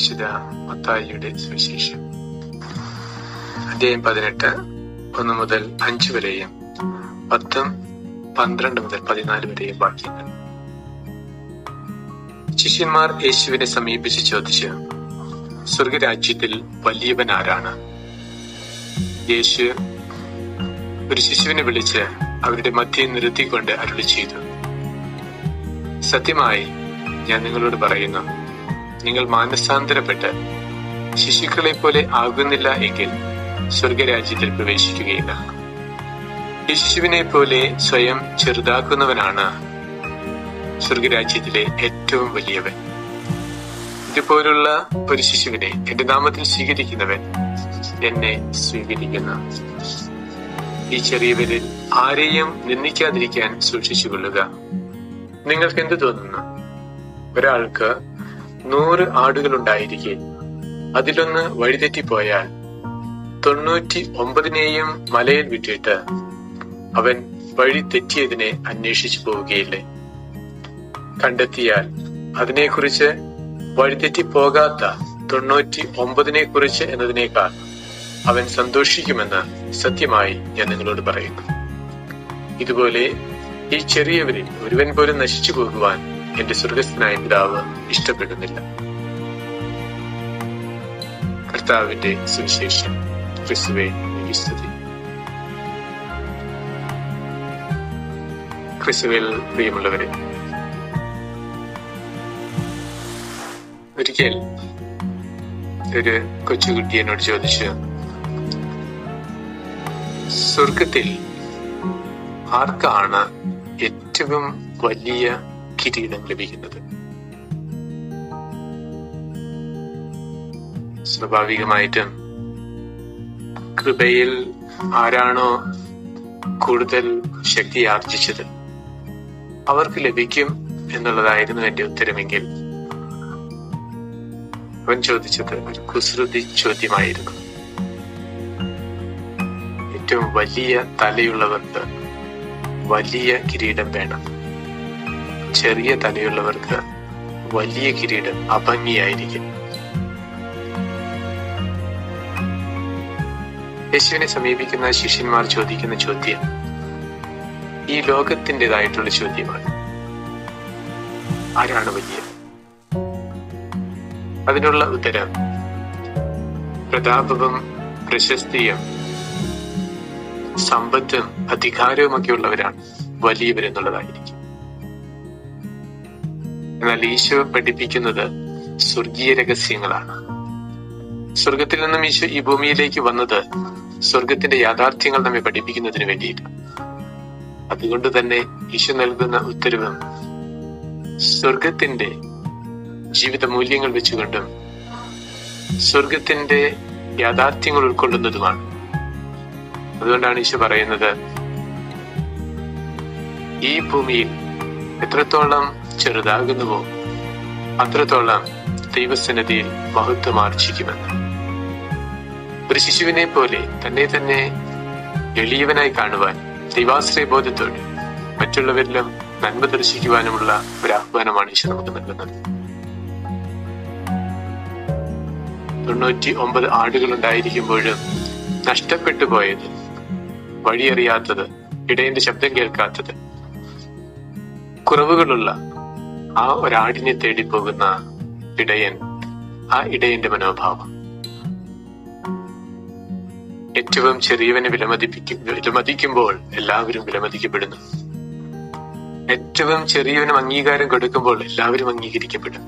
വിശുദ്ധ മത്തായിയുടെ സുവിശേഷം അധ്യായം പതിനെട്ട് ഒന്ന് മുതൽ അഞ്ച് വരെയും പത്തും പന്ത്രണ്ട് മുതൽ പതിനാല് വരെയും വാക്യങ്ങൾ ശിഷ്യന്മാർ യേശുവിനെ സമീപിച്ച് ചോദിച്ചു സ്വർഗരാജ്യത്തിൽ വലിയവൻ ആരാണ് യേശു ഒരു ശിശുവിനെ വിളിച്ച് അവരുടെ മധ്യം നിർത്തിക്കൊണ്ട് അരുളി ചെയ്തു സത്യമായി ഞാൻ നിങ്ങളോട് പറയുന്നു നിങ്ങൾ മാനസാന്തരപ്പെട്ട് ശിശുക്കളെ പോലെ ആകുന്നില്ല എങ്കിൽ സ്വർഗരാജ്യത്തിൽ പ്രവേശിക്കുകയില്ല ഈ ശിശുവിനെ പോലെ സ്വയം ചെറുതാക്കുന്നവനാണ് സ്വർഗരാജ്യത്തിലെ ഏറ്റവും വലിയവൻ ഇതുപോലുള്ള ഒരു ശിശുവിനെ എന്റെ നാമത്തിൽ സ്വീകരിക്കുന്നവൻ എന്നെ സ്വീകരിക്കുന്നു ഈ ചെറിയവരിൽ ആരെയും നിന്ദിക്കാതിരിക്കാൻ സൂക്ഷിച്ചുകൊള്ളുക നിങ്ങൾക്ക് എന്ത് തോന്നുന്നു ഒരാൾക്ക് നൂറ് ആടുകൾ ഉണ്ടായിരിക്കെ അതിലൊന്ന് വഴിതെറ്റിപ്പോയാൽ തൊണ്ണൂറ്റി ഒമ്പതിനെയും മലയിൽ വിട്ടിട്ട് അവൻ വഴി തെറ്റിയതിനെ അന്വേഷിച്ചു പോവുകയില്ലേ കണ്ടെത്തിയാൽ അതിനെക്കുറിച്ച് വഴിതെറ്റി പോകാത്ത തൊണ്ണൂറ്റി ഒമ്പതിനെ കുറിച്ച് എന്നതിനേക്കാൾ അവൻ സന്തോഷിക്കുമെന്ന് സത്യമായി ഞാൻ നിങ്ങളോട് പറയുന്നു ഇതുപോലെ ഈ ചെറിയവരിൽ ഒരുവൻ പോലും നശിച്ചു പോകുവാൻ എന്റെ സ്വർഗസ്ഥനായ പിതാവ് ഇഷ്ടപ്പെടുന്നില്ല കർത്താവിന്റെ സുവിശേഷം ക്രിസ്തുവെ സ്തുതി ക്രിസ്തുവിൽ പ്രിയമുള്ളവരെ ഒരിക്കൽ ഒരു കൊച്ചുകുട്ടി എന്നോട് ചോദിച്ചു സ്വർഗത്തിൽ ആർക്കാണ് ഏറ്റവും വലിയ കിരീടം ലഭിക്കുന്നത് സ്വാഭാവികമായിട്ടും കൃപയിൽ ആരാണോ കൂടുതൽ ശക്തി ആർജിച്ചത് അവർക്ക് ലഭിക്കും എന്നുള്ളതായിരുന്നു എന്റെ ഉത്തരമെങ്കിൽ അവൻ ചോദിച്ചത് ഒരു കുസൃതി ചോദ്യമായിരുന്നു ഏറ്റവും വലിയ തലയുള്ളവർക്ക് വലിയ കിരീടം വേണം ചെറിയ തലയുള്ളവർക്ക് വലിയ കിരീടം അഭംഗിയായിരിക്കും യേശുവിനെ സമീപിക്കുന്ന ശിഷ്യന്മാർ ചോദിക്കുന്ന ചോദ്യം ഈ ലോകത്തിൻ്റെതായിട്ടുള്ള ചോദ്യമാണ് ആരാണ് വലിയ അതിനുള്ള ഉത്തരം പ്രതാപവും പ്രശസ്തിയും സമ്പത്തും അധികാരവും ഒക്കെ ഉള്ളവരാണ് വലിയവരെന്നുള്ളതായിരിക്കും എന്നാൽ ഈശോ പഠിപ്പിക്കുന്നത് സ്വർഗീയ രഹസ്യങ്ങളാണ് സ്വർഗത്തിൽ നിന്നും ഈശോ ഈ ഭൂമിയിലേക്ക് വന്നത് സ്വർഗത്തിന്റെ യാഥാർത്ഥ്യങ്ങൾ നമ്മെ പഠിപ്പിക്കുന്നതിന് വേണ്ടിയിട്ട് അതുകൊണ്ട് തന്നെ ഈശോ നൽകുന്ന ഉത്തരവും സ്വർഗത്തിന്റെ ജീവിത മൂല്യങ്ങൾ വെച്ചുകൊണ്ടും സ്വർഗത്തിന്റെ യാഥാർത്ഥ്യങ്ങൾ ഉൾക്കൊള്ളുന്നതുമാണ് അതുകൊണ്ടാണ് ഈശോ പറയുന്നത് ഈ ഭൂമിയിൽ എത്രത്തോളം ചെറുതാകുന്നുവോ അത്രത്തോളം ദൈവസന്നിധിയിൽ മഹത്വം ആർജിക്കുമെന്ന് ഒരു ശിശുവിനെ പോലെ തന്നെ തന്നെ എളിയവനായി കാണുവാൻ ദൈവാശ്രയ ബോധത്തോടെ മറ്റുള്ളവരിലും നന്മ ദർശിക്കുവാനുമുള്ള ഒരു ആഹ്വാനമാണ് ഈശോ നമുക്ക് നൽകുന്നത് തൊണ്ണൂറ്റി ഒമ്പത് ആടുകൾ ഉണ്ടായിരിക്കുമ്പോഴും നഷ്ടപ്പെട്ടു പോയത് വഴിയറിയാത്തത് ഇടയന്റെ ശബ്ദം കേൾക്കാത്തത് കുറവുകളുള്ള ആ ഒരാടിനെ തേടി പോകുന്ന ഇടയൻ ആ ഇടയന്റെ മനോഭാവം ഏറ്റവും ചെറിയവനെ വിലമതിപ്പിക്കും വിലമതിക്കുമ്പോൾ എല്ലാവരും വിലമതിക്കപ്പെടുന്നു ഏറ്റവും ചെറിയവനും അംഗീകാരം കൊടുക്കുമ്പോൾ എല്ലാവരും അംഗീകരിക്കപ്പെടും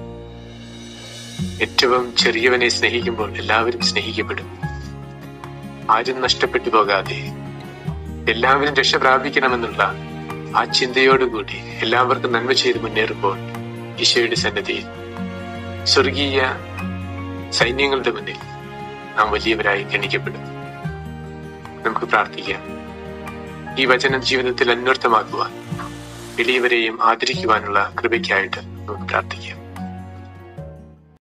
ഏറ്റവും ചെറിയവനെ സ്നേഹിക്കുമ്പോൾ എല്ലാവരും സ്നേഹിക്കപ്പെടും ആരും നഷ്ടപ്പെട്ടു പോകാതെ എല്ലാവരും രക്ഷ പ്രാപിക്കണമെന്നുള്ള ആ ചിന്തയോടുകൂടി എല്ലാവർക്കും നന്മ ചെയ്ത് മുന്നേറുമ്പോൾ ഈശോയുടെ സന്നദ്ധിയിൽ സ്വർഗീയ സൈന്യങ്ങളുടെ മുന്നിൽ നാം വലിയവരായി ഗണിക്കപ്പെടും നമുക്ക് പ്രാർത്ഥിക്കാം ഈ വചനം ജീവിതത്തിൽ അന്വർത്ഥമാക്കുവാൻ എളിയവരെയും ആദരിക്കുവാനുള്ള കൃപയ്ക്കായിട്ട് നമുക്ക് പ്രാർത്ഥിക്കാം